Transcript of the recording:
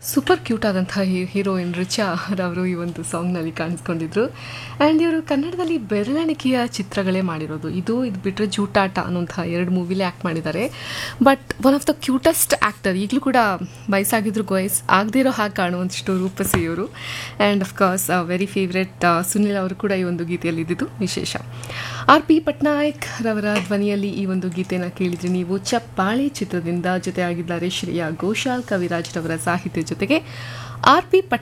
super cute ಆದಂಥ heroine Richa ರವರು ಈ ಒಂದು ಸಾಂಗ್ನಲ್ಲಿ ಕಾಣಿಸ್ಕೊಂಡಿದ್ರು ಆ್ಯಂಡ್ ಇವರು ಕನ್ನಡದಲ್ಲಿ ಬೆರಳೆಣಿಕೆಯ ಚಿತ್ರಗಳೇ ಮಾಡಿರೋದು ಇದು ಇದು ಬಿಟ್ಟರೆ ಜೂಟಾಟ ಅನ್ನೋಂಥ ಎರಡು ಮೂವಿಲೇ ಆ್ಯಕ್ಟ್ ಮಾಡಿದ್ದಾರೆ but one of the cutest actor ಈಗಲೂ ಕೂಡ ವಯಸ್ಸಾಗಿದ್ರು ವಯಸ್ ಆಗದೇ ಇರೋ ಹಾಗೆ ಕಾಣುವಂಥಷ್ಟು ರೂಪಸಿ ಇವರು and of course very favourite Sunil ಅವರು ಕೂಡ ಈ ಒಂದು ಗೀತೆಯಲ್ಲಿ ಇದ್ದಿದ್ದು ವಿಶೇಷ ಆರ್ ಪಿ ಪಟ್ನಾಯಕ್ ರವರ ಧ್ವನಿಯಲ್ಲಿ ಈ ಒಂದು ಗೀತೆನ ಕೇಳಿದ್ರಿ ನೀವು ಚಪ್ಪಾಳೆ ಚಿತ್ರದಿಂದ ಜೊತೆಯಾಗಿದ್ದಾರೆ ಶ್ರೇಯಾ ಘೋಷಾಲ್ ಕವಿರಾಜ್ ರವರ ಸಾಹಿತ್ಯ ಜೊತೆಗೆ ಆರ್ ಪಿ